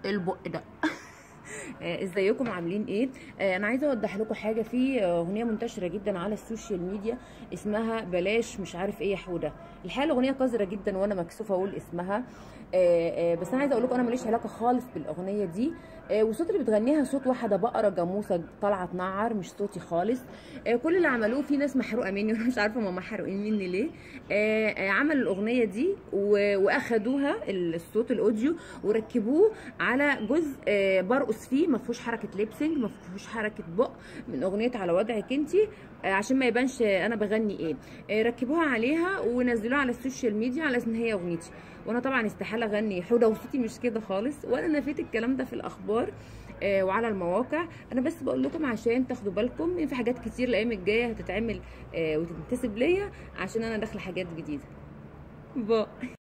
البق ده آه، ازيكم عاملين ايه آه، انا عايزه اوضح لكم حاجه في آه، اغنيه منتشره جدا على السوشيال ميديا اسمها بلاش مش عارف ايه يا حوده الحقيقه الاغنيه قذره جدا وانا مكسوفه اقول اسمها آه، آه، بس انا عايزه اقول لكم انا ماليش علاقه خالص بالاغنيه دي آه، والصوت اللي بتغنيها صوت واحده بقره جاموسه طالعه تنعر مش صوتي خالص آه، كل اللي عملوه في ناس محروقه مني وانا مش عارفه هم محروقين مني ليه آه، آه، عملوا الاغنيه دي و- واخدوها الصوت الاوديو وركبوه على جزء آه، برقص فيه ما فيهوش حركه ليبسنج ما فيهوش حركه بق من اغنيه على وضعك انتي آه، عشان ما يبانش انا بغني ايه آه، ركبوها عليها ونزلوها على السوشيال ميديا على اساس ان هي اغنيتي وانا طبعا استحاله اغني حوده وصوتي مش كده خالص وانا نفيت الكلام ده في الاخبار آه، وعلى المواقع انا بس بقول لكم عشان تاخدوا بالكم ان في حاجات كتير الايام الجايه هتتعمل آه، وتنتسب ليا عشان انا داخله حاجات جديده باي